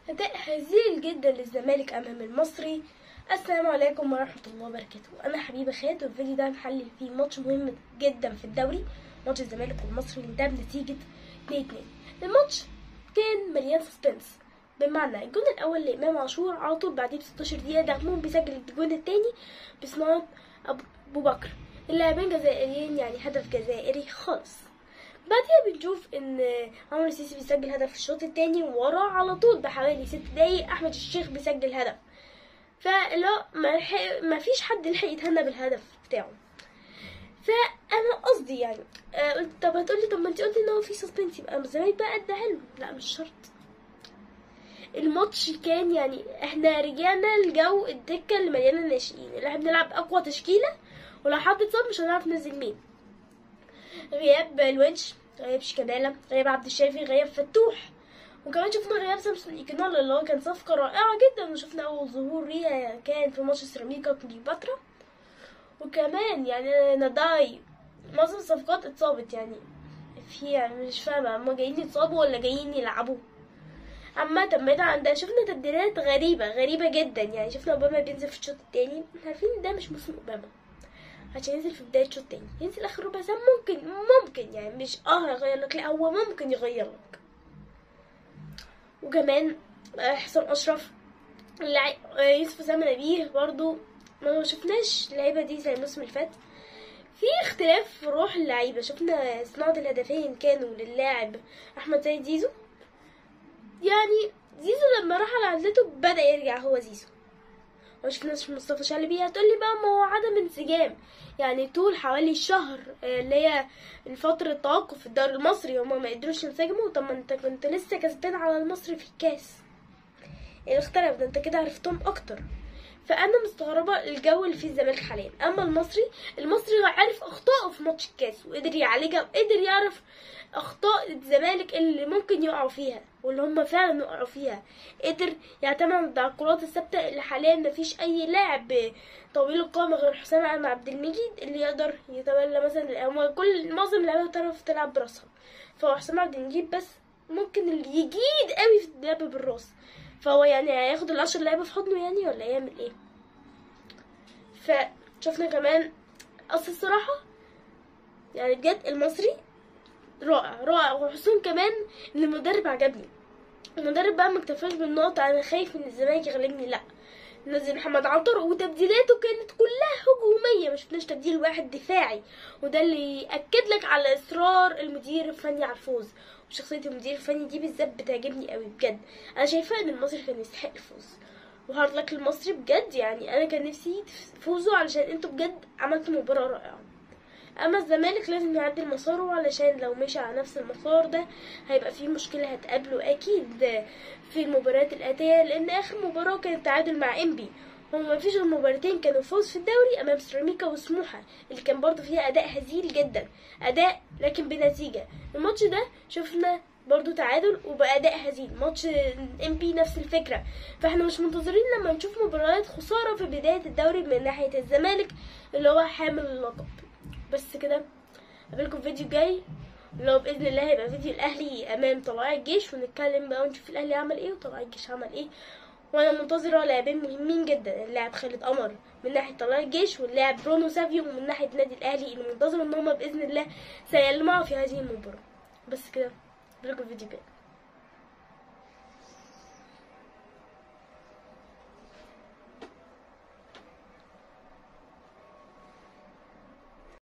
أداء هزيل جدا للزمالك أمام المصري السلام عليكم ورحمة الله وبركاته أنا حبيبة خالد والفيديو ده هنحلل فيه ماتش مهم جدا في الدوري ماتش الزمالك والمصري اللي انتهى بنتيجة 2 2 الماتش كان مليان سسبنس بمعنى الجون الأول لإمام عاشور على طول بعديه ب 16 دقيقة دغمون بيسجل الجون التاني بصناعة أبو بكر اللاعبين جزائريين يعني هدف جزائري خالص بعدها بنشوف ان عمرو السيسي بيسجل هدف في الشوط التاني ووراه على طول بحوالي ست دقايق احمد الشيخ بيسجل هدف فلا ما, ما فيش حد لحق يتهنى بالهدف بتاعه فانا قصدي يعني آه قلت طب هتقولي طب ما انت قلتي ان هو في سسبنس يبقى الزمالك بقى قد حلو لا مش شرط الماتش كان يعني احنا رجعنا لجو الدكه اللي مليانه ناشئين اللي احنا بنلعب اقوى تشكيله ولو حد اتصاب مش هنعرف ننزل مين غياب الونش غياب شيكابالا غياب عبد الشافي غياب فتوح وكمان شفنا غياب سامسون ايكونولا اللي هو كان صفقة رائعة جدا وشفنا أول ظهور ليها كان في ماتش سيراميكا كليوباترا وكمان يعني ناداي معظم الصفقات اتصابت يعني في يعني مش فاهمة هما جايين يتصابوا ولا جايين يلعبوا عامة بعيد عن ده شفنا تبديلات غريبة غريبة جدا يعني شفنا اوباما بينزل في الشوط التاني احنا عارفين ان ده مش موسم اوباما عشان ينزل في بداية الشوط التاني ينزل اخر ربع ساعة ممكن ممكن يعني مش اه هيغير لك لا هو ممكن يغير لك وكمان حسام اشرف اللعيب يوسف اسامه نبيه برضو ما شفناش اللعيبه دي زي الموسم اللي فات في اختلاف في روح اللعيبه شفنا صناعه الهدفين كانوا للاعب احمد زيد زيزو يعني زيزو لما راح على عزلته بدا يرجع هو زيزو ما شفناش مصطفى شلبي هتقولي بقى ما هو عدم انسجام يعني طول حوالي شهر اللي هي فترة التوقف في الدوري المصري هما ما قدروش ينسجموا طب ما انت كنت لسه كسبان على المصري في الكاس ايه اختلف ده انت كده عرفتهم اكتر فانا مستغربة الجو اللي فيه الزمالك حاليا اما المصري المصري عرف اخطائه في ماتش الكاس وقدر يعالجها وقدر يعرف اخطاء الزمالك اللي ممكن يقعوا فيها واللي هم فعلا وقعوا فيها قدر يعتمد على الكرات الثابته اللي حاليا مفيش اي لاعب طويل القامه غير حسام عبد المجيد اللي يقدر يتولى مثلا هو كل معظم اللعيبه بتعرف تلعب براسها فهو حسام عبد المجيد بس ممكن اللي يجيد قوي في اللعب بالراس فهو يعني هياخد العشر لعيبه في حضنه يعني ولا يعمل ايه فشفنا كمان اصل الصراحه يعني بجد المصري رائع رائع وخصوصا كمان ان المدرب عجبني المدرب بقى مكتفاش بالنقطة انا خايف من الزمالك يغلبني لا نزل محمد عنتر وتبديلاته كانت كلها هجومية ما شفناش تبديل واحد دفاعي وده اللي يأكد لك على إصرار المدير الفني على الفوز وشخصية المدير الفني دي بالذات بتعجبني قوي بجد أنا شايفة إن المصري كان يستحق الفوز وهارد لك المصري بجد يعني أنا كان نفسي تفوزوا علشان انتوا بجد عملتوا مباراة رائعة اما الزمالك لازم يعدل مساره علشان لو مشي على نفس المسار ده هيبقى فيه مشكله هتقابله اكيد في المباريات الاتيه لان اخر مباراه كانت تعادل مع انبي هما مفيش غير مباراتين كانوا فوز في الدوري امام سيراميكا وسموحه اللي كان برضه فيها اداء هزيل جدا اداء لكن بنتيجه الماتش ده شفنا برضو تعادل وبأداء هزيل ماتش ام بي نفس الفكرة فاحنا مش منتظرين لما نشوف مباريات خسارة في بداية الدوري من ناحية الزمالك اللي هو حامل اللقب بس كده قابلكم فيديو جاي لو باذن الله هيبقى فيديو الاهلي امام طلائع الجيش ونتكلم بقى ونشوف الاهلي عمل ايه وطلائع الجيش عمل ايه وانا منتظره لاعبين مهمين جدا اللاعب خالد قمر من ناحيه طلائع الجيش واللاعب برونو سافيو من ناحيه النادي الاهلي اللي منتظر ان هما باذن الله سيلمعوا في هذه المباراه بس كده قابلكم فيديو جاي